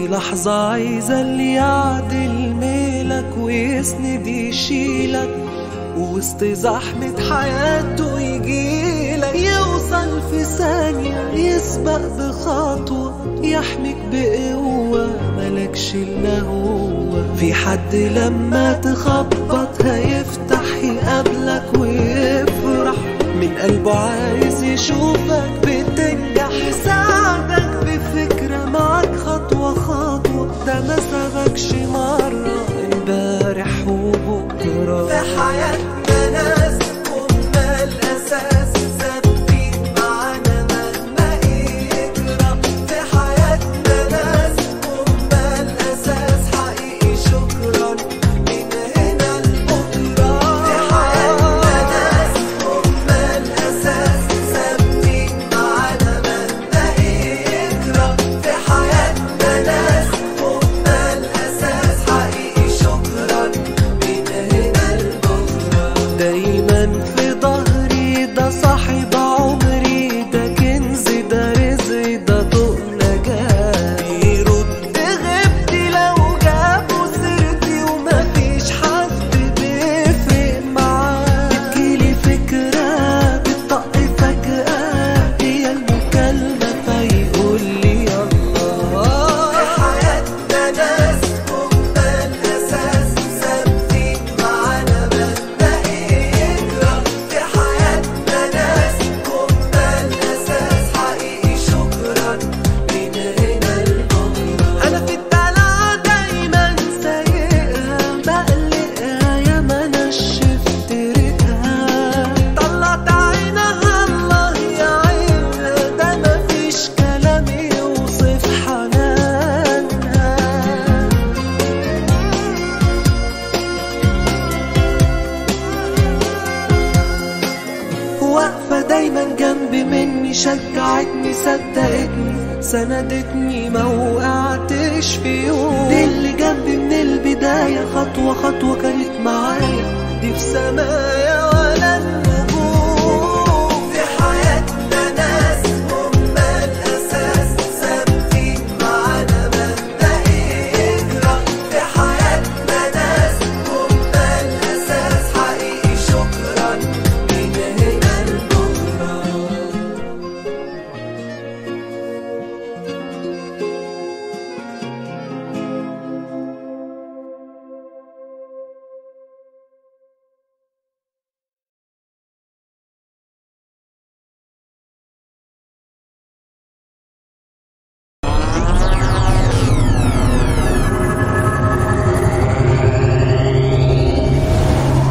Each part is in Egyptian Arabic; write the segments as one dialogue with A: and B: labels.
A: في لحظة عايزة اللي يعدل ميلك ويسند يشيلك ووسط زحمة حياته يجيلك يوصل في ثانية يسبق بخطوة يحميك بقوة ملكش إلا هو في حد لما تخبط هيفتح يقابلك ويفرح من قلبه عايز يشوفك بتنجح يساعدك بفكرة معاك خطوة خطوة ده ما سابكش مرة امبارح وبكرة في حياتنا ناس هما الأساس ثابتين معانا مهما يجرى في حياتنا ناس هما الأساس حقيقي شكرا من هنا لبكرة في حياتنا ناس هما الأساس ثابتين معانا مهما يجرى في حياتنا ناس هما الأساس حقيقي شكرا من هنا لبكرة دايما في ظهري ده صاحب عمري ده كنز ده رزق ده طوق نجاة يرد غبتي لو جابوا سيرتي ومفيش حد بيفرق معاه بتجيلي فكرة بتطق فجأة هي المكالمة فيقول لي الله في حياتنا ناس هما الأساس ثابتين معانا مهما يجرى في حياتنا ناس هما الأساس حقيقي شكرا من هنا لبكرة أنا في الدلع دايما سايقها بقلقها يا ما نشفت ريقها طلعت عينها الله يعينها ده مفيش كلام يوصف حنانها واقفة دايما جنبي مني شجعتني صدقتني سندتني ما وقعتش في يوم دي اللي جنبي من البداية خطوة خطوة كانت معايا دي في سمايا ولا النجوم في حياتنا ناس هما الأساس ثابتين معانا مهما يجرى في حياتنا ناس هما الأساس حقيقي شكرا من هنا لبكرة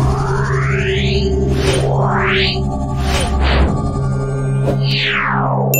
B: Meow.